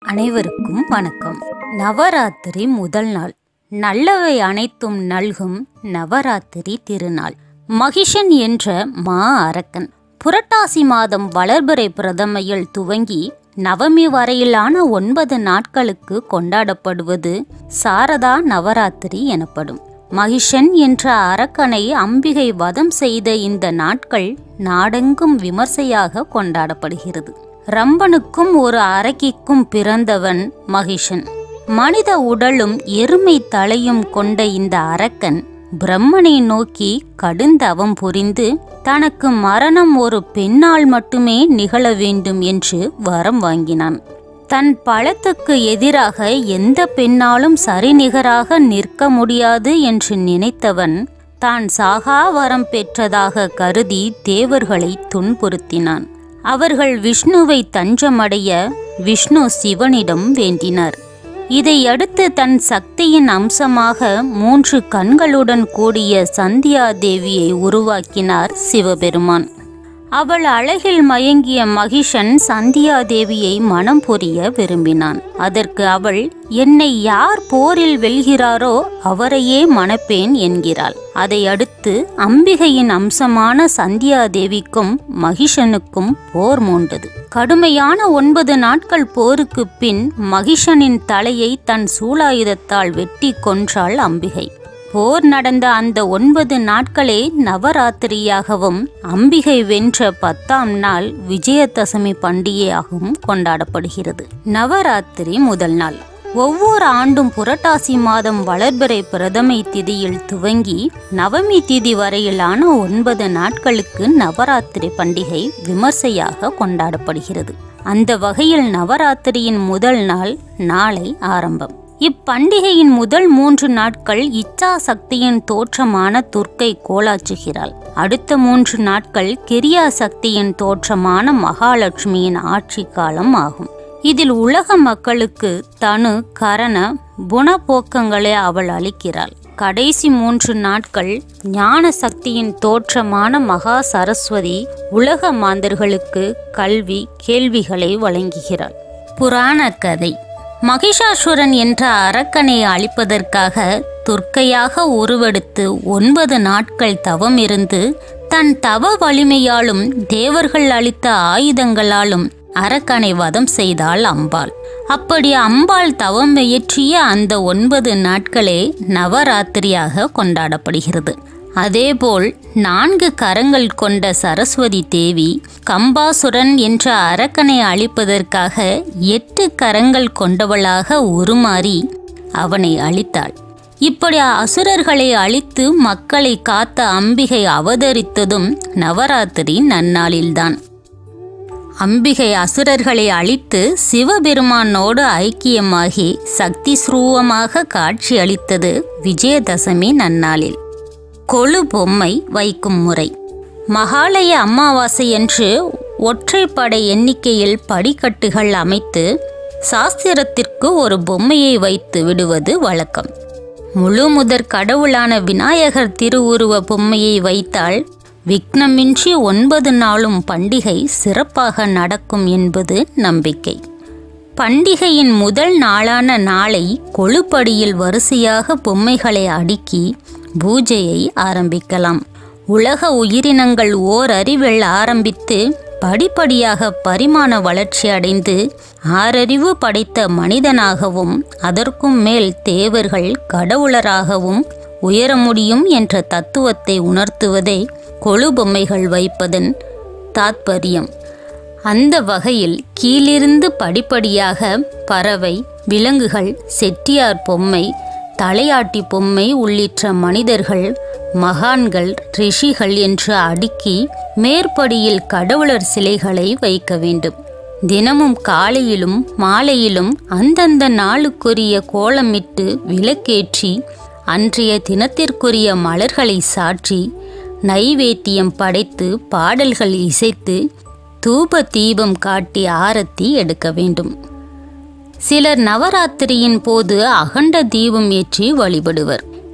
அனைவருக்கும் வணக்கம் நவராத்திரி முதல் நாள் நல்லவை அனைத்தும் நல்கும் நவராத்திரி திருநாள் மகிஷன் என்ற மா அரக்கன் புரட்டாசி மாதம் வளர்பிறை பிரதமையில் துவங்கி நவமி வரையிலான ஒன்பது நாட்களுக்கு கொண்டாடப்படுவது சாரதா நவராத்திரி எனப்படும் மகிஷன் என்ற அரக்கனை அம்பிகை வதம் செய்த இந்த நாட்கள் நாடெங்கும் விமர்சையாக கொண்டாடப்படுகிறது ரம்பனுக்கும் ஒரு அரக்கிக்கும் பிறந்தவன் மகிஷன் மனித உடலும் எருமை தலையும் கொண்ட இந்த அரக்கன் பிரம்மனை நோக்கி கடுந்தவம் புரிந்து தனக்கு மரணம் ஒரு பெண்ணால் மட்டுமே நிகழ வேண்டும் என்று வரம் வாங்கினான் தன் பழத்துக்கு எதிராக எந்த பெண்ணாலும் சரிநிகராக நிற்க முடியாது என்று நினைத்தவன் தான் சாகா வரம் பெற்றதாக கருதி தேவர்களை துன்புறுத்தினான் அவர்கள் விஷ்ணுவை தஞ்சமடைய விஷ்ணு சிவனிடம் வேண்டினார் இதையடுத்து தன் சக்தியின் அம்சமாக மூன்று கண்களுடன் கூடிய சந்தியா தேவியை உருவாக்கினார் சிவபெருமான் அவள் அழகில் மயங்கிய மகிஷன் சந்தியா தேவியை மனம் புரிய விரும்பினான் அதற்கு அவள் என்னை யார் போரில் வெல்கிறாரோ அவரையே மணப்பேன் என்கிறாள் அதை அடுத்து அம்பிகையின் அம்சமான சந்தியா தேவிக்கும் மகிஷனுக்கும் போர் மூண்டது கடுமையான ஒன்பது நாட்கள் போருக்கு பின் மகிஷனின் தலையை தன் சூலாயுதத்தால் வெட்டி கொன்றாள் அம்பிகை போர் நடந்த அந்த ஒன்பது நாட்களே நவராத்திரியாகவும் அம்பிகை வென்ற பத்தாம் நாள் விஜயதசமி பண்டிகையாகவும் கொண்டாடப்படுகிறது நவராத்திரி முதல் நாள் ஒவ்வொரு ஆண்டும் புரட்டாசி மாதம் வளர்பிறை பிரதமை திதியில் துவங்கி நவமி திதி வரையிலான ஒன்பது நாட்களுக்கு நவராத்திரி பண்டிகை விமர்சையாக கொண்டாடப்படுகிறது அந்த வகையில் நவராத்திரியின் முதல் நாள் நாளை ஆரம்பம் இப்பண்டிகையின் முதல் மூன்று நாட்கள் இச்சா சக்தியின் தோற்றமான துர்க்கை கோலாச்சுகிறாள் அடுத்த மூன்று நாட்கள் கிரியா சக்தியின் தோற்றமான மகாலட்சுமியின் ஆட்சி காலம் ஆகும் இதில் உலக மக்களுக்கு தனு கரண குணபோக்கங்களை அவள் அளிக்கிறாள் கடைசி மூன்று நாட்கள் ஞான சக்தியின் தோற்றமான மகா சரஸ்வதி உலக மாந்தர்களுக்கு கல்வி கேள்விகளை வழங்குகிறாள் புராண கதை மகிஷாசுரன் என்ற அரக்கனை அழிப்பதற்காக துர்க்கையாக உருவெடுத்து ஒன்பது நாட்கள் தவம் இருந்து தன் தவ வலிமையாலும் தேவர்கள் அளித்த ஆயுதங்களாலும் அரக்கனை வதம் செய்தாள் அம்பாள் அப்படி அம்பாள் தவம் இயற்றிய அந்த ஒன்பது நாட்களே நவராத்திரியாக கொண்டாடப்படுகிறது அதேபோல் நான்கு கரங்கள் கொண்ட சரஸ்வதி தேவி கம்பாசுரன் என்ற அரக்கனை அழிப்பதற்காக எட்டு கரங்கள் கொண்டவளாக உருமாறி அவனை அழித்தாள் இப்படி அசுரர்களை அழித்து மக்களை காத்த அம்பிகை அவதரித்ததும் நவராத்திரி நன்னாளில்தான் அம்பிகை அசுரர்களை அழித்து சிவபெருமானோடு ஐக்கியமாகி சக்தி ஸ்ரூவமாக காட்சியளித்தது விஜயதசமி நன்னாளில் கொழு பொம்மை வைக்கும் முறை மகாலய அமாவாசையன்று ஒற்றைப்படை எண்ணிக்கையில் படிக்கட்டுகள் அமைத்து சாஸ்திரத்திற்கு ஒரு பொம்மையை வைத்து விடுவது வழக்கம் முழு முதற் கடவுளான விநாயகர் திருவுருவ பொம்மையை வைத்தால் விக்னமின்றி ஒன்பது நாளும் பண்டிகை சிறப்பாக நடக்கும் என்பது நம்பிக்கை பண்டிகையின் முதல் நாளான நாளை கொழுப்படியில் வரிசையாக பொம்மைகளை அடுக்கி பூஜையை ஆரம்பிக்கலாம் உலக உயிரினங்கள் ஓர் அறிவில் ஆரம்பித்து படிப்படியாக பரிமாண வளர்ச்சி அடைந்து ஆறறிவு படைத்த மனிதனாகவும் அதற்கும் மேல் தேவர்கள் கடவுளராகவும் உயர முடியும் என்ற தத்துவத்தை உணர்த்துவதே கொழு பொம்மைகள் வைப்பதன் தாத்பரியம் அந்த வகையில் கீழிருந்து படிப்படியாக பறவை விலங்குகள் செட்டியார் பொம்மை தலையாட்டி பொம்மை உள்ளிட்ட மனிதர்கள் மகான்கள் ரிஷிகள் என்று அடுக்கி மேற்படியில் கடவுளர் சிலைகளை வைக்க வேண்டும் தினமும் காலையிலும் மாலையிலும் அந்தந்த நாளுக்குரிய கோலமிட்டு விளக்கேற்றி அன்றைய தினத்திற்குரிய மலர்களை சாற்றி நைவேத்தியம் படைத்து பாடல்கள் இசைத்து தூப தீபம் காட்டி ஆரத்தி எடுக்க வேண்டும் சிலர் நவராத்திரியின் போது அகண்ட தீபம் ஏற்றி வழிபடுவர்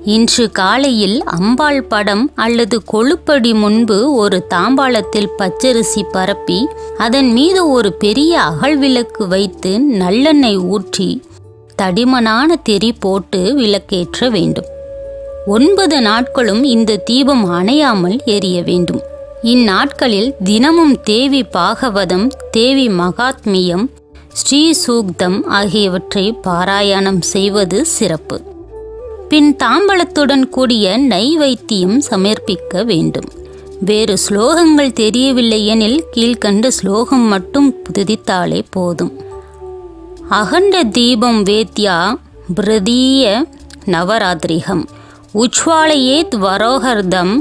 இன்று காலையில் அம்பாள் படம் அல்லது கொழுப்படி முன்பு ஒரு தாம்பாளத்தில் பச்சரிசி பரப்பி அதன் மீது ஒரு பெரிய அகழ்விளக்கு வைத்து நல்லெண்ணெய் ஊற்றி தடிமனான தெறி போட்டு விளக்கேற்ற வேண்டும் ஒன்பது நாட்களும் இந்த தீபம் அணையாமல் எரிய வேண்டும் இந்நாட்களில் தினமும் தேவி பாகவதம் தேவி மகாத்மியம் ஸ்ரீ சூக்தம் ஆகியவற்றை பாராயணம் செய்வது சிறப்பு பின் தாம்பலத்துடன் கூடிய நைவைத்தியம் சமர்ப்பிக்க வேண்டும் வேறு ஸ்லோகங்கள் தெரியவில்லை எனில் கீழ்கண்ட ஸ்லோகம் மட்டும் புதுதித்தாலே போதும் அகண்ட தீபம் வேத்யா பிரதீய நவராத்திரிகம் உஜ்வாலயேத் வரோகர்தம்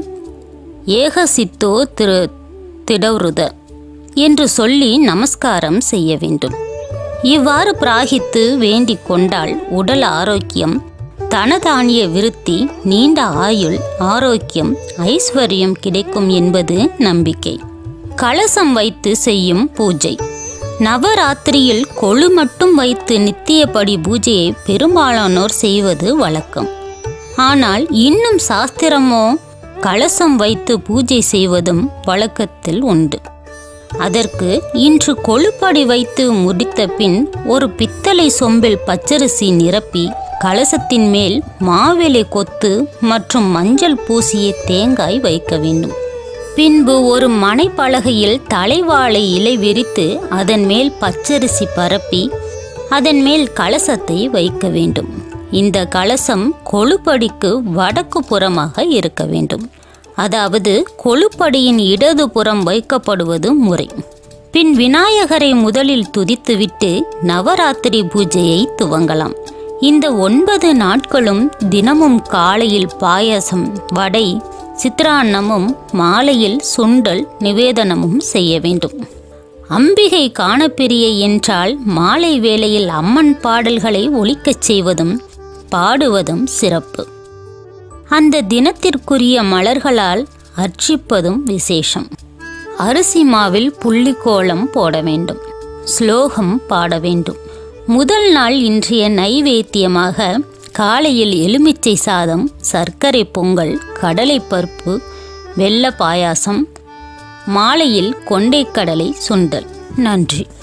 ஏகசித்தோ திரு திடவ்ருத என்று சொல்லி நமஸ்காரம் செய்ய வேண்டும் இவ்வாறு பிராகித்து வேண்டிக் கொண்டால் உடல் ஆரோக்கியம் தனதானிய விருத்தி நீண்ட ஆயுள் ஆரோக்கியம் ஐஸ்வர்யம் கிடைக்கும் என்பது நம்பிக்கை கலசம் வைத்து செய்யும் பூஜை நவராத்திரியில் கொழு மட்டும் வைத்து நித்தியப்படி பூஜையை பெரும்பாலானோர் செய்வது வழக்கம் ஆனால் இன்னும் சாஸ்திரமோ கலசம் வைத்து பூஜை செய்வதும் வழக்கத்தில் உண்டு அதற்கு இன்று கொழுப்படி வைத்து முடித்த பின் ஒரு பித்தளை சொம்பில் பச்சரிசி நிரப்பி கலசத்தின் மேல் மாவிலை கொத்து மற்றும் மஞ்சள் பூசிய தேங்காய் வைக்க வேண்டும் பின்பு ஒரு மனைப்பலகையில் தலைவாழை இலை விரித்து அதன் மேல் பச்சரிசி பரப்பி அதன் மேல் கலசத்தை வைக்க வேண்டும் இந்த கலசம் கொழுப்படிக்கு வடக்கு புறமாக இருக்க வேண்டும் அதாவது கொழுப்படியின் இடது புறம் வைக்கப்படுவது முறை பின் விநாயகரை முதலில் துதித்துவிட்டு நவராத்திரி பூஜையை துவங்கலாம் இந்த ஒன்பது நாட்களும் தினமும் காலையில் பாயசம் வடை சித்ரான்னமும் மாலையில் சுண்டல் நிவேதனமும் செய்ய வேண்டும் அம்பிகை காணப்பிரிய என்றால் மாலை வேளையில் அம்மன் பாடல்களை ஒலிக்கச் செய்வதும் பாடுவதும் சிறப்பு அந்த தினத்திற்குரிய மலர்களால் அர்ச்சிப்பதும் விசேஷம் அரிசி மாவில் புள்ளிக்கோலம் போட வேண்டும் ஸ்லோகம் பாட வேண்டும் முதல் நாள் இன்றைய நைவேத்தியமாக காலையில் எலுமிச்சை சாதம் சர்க்கரை பொங்கல் கடலைப்பருப்பு வெள்ள பாயாசம் மாலையில் கொண்டைக்கடலை சுண்டல் நன்றி